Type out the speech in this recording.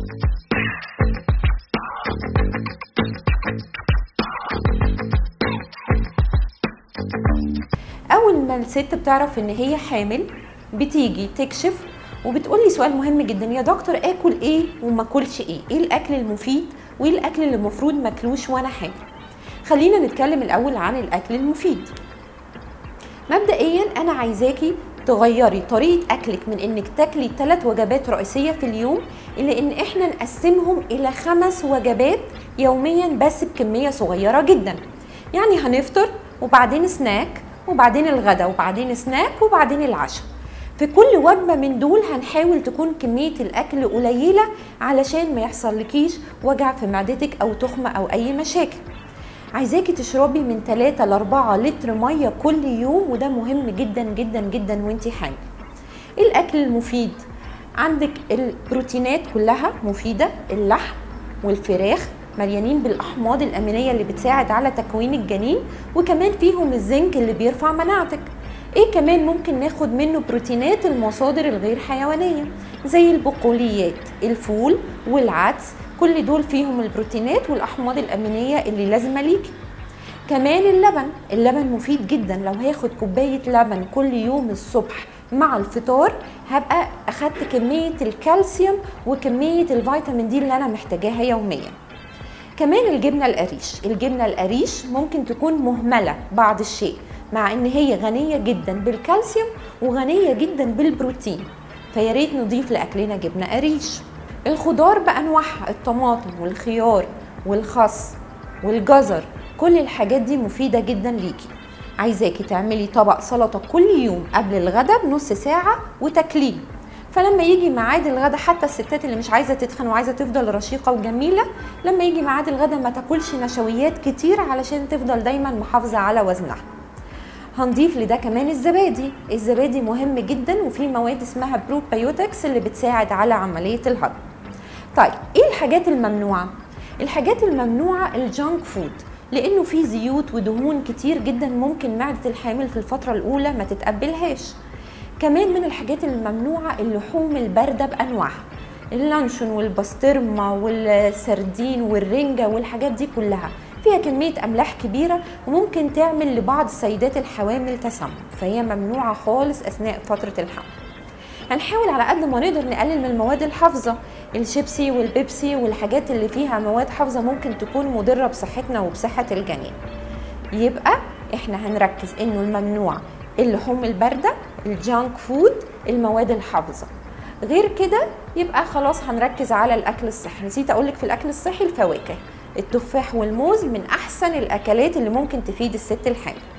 اول ما الست بتعرف ان هي حامل بتيجي تكشف وبتقول لي سؤال مهم جدا يا دكتور اكل ايه وما اكلش ايه ايه الاكل المفيد وايه الاكل اللي المفروض ماكلوش وانا حامل خلينا نتكلم الاول عن الاكل المفيد مبدئيا انا عايزاكي تغيري طريقه اكلك من انك تاكلي ثلاث وجبات رئيسيه في اليوم الى ان احنا نقسمهم الى خمس وجبات يوميا بس بكميه صغيره جدا يعني هنفطر وبعدين سناك وبعدين الغدا وبعدين سناك وبعدين العشاء في كل وجبه من دول هنحاول تكون كميه الاكل قليله علشان ما يحصلكيش وجع في معدتك او تخمه او اي مشاكل عايزاكي تشربي من 3 ل 4 لتر ميه كل يوم وده مهم جدا جدا جدا وانتي حامل الاكل المفيد عندك البروتينات كلها مفيده اللحم والفراخ مليانين بالاحماض الامينيه اللي بتساعد على تكوين الجنين وكمان فيهم الزنك اللي بيرفع مناعتك ايه كمان ممكن ناخد منه بروتينات المصادر الغير حيوانيه زي البقوليات الفول والعدس كل دول فيهم البروتينات والاحماض الامينيه اللي لازمه ليكي كمان اللبن اللبن مفيد جدا لو هاخد كوبايه لبن كل يوم الصبح مع الفطار هبقى اخدت كميه الكالسيوم وكميه الفيتامين دي اللي انا محتاجاها يوميا كمان الجبنه القريش الجبنه القريش ممكن تكون مهمله بعض الشيء مع ان هي غنيه جدا بالكالسيوم وغنيه جدا بالبروتين فيا ريت نضيف لاكلنا جبنه قريش الخضار بانواعها الطماطم والخيار والخس والجزر كل الحاجات دي مفيده جدا ليكي عايزاكي تعملي طبق سلطه كل يوم قبل الغدا بنص ساعه وتاكليه فلما يجي ميعاد الغدا حتى الستات اللي مش عايزه تتخن وعايزه تفضل رشيقه وجميله لما يجي ميعاد الغدا ما تاكلش نشويات كتير علشان تفضل دايما محافظه على وزنها هنضيف لده كمان الزبادي الزبادي مهم جدا وفيه مواد اسمها بروبايوتكس اللي بتساعد على عمليه الهضم طيب ايه الحاجات الممنوعه الحاجات الممنوعه الجانك فود لانه فيه زيوت ودهون كتير جدا ممكن معده الحامل في الفتره الاولى ما تتقبلهاش كمان من الحاجات الممنوعه اللحوم البارده بانواعها اللانشون والبسطرمه والسردين والرنجه والحاجات دي كلها فيها كمية أملاح كبيرة وممكن تعمل لبعض السيدات الحوامل تسمم فهي ممنوعة خالص أثناء فترة الحمل هنحاول على قد ما نقدر نقلل من المواد الحافظة الشيبسي والبيبسي والحاجات اللي فيها مواد حافظة ممكن تكون مضرة بصحتنا وبصحة الجنين يبقى احنا هنركز انه الممنوع اللحوم الباردة الجانك فود المواد الحافظة غير كده يبقى خلاص هنركز على الاكل الصحي نسيت اقولك في الاكل الصحي الفواكه التفاح والموز من احسن الاكلات اللي ممكن تفيد الست الحامل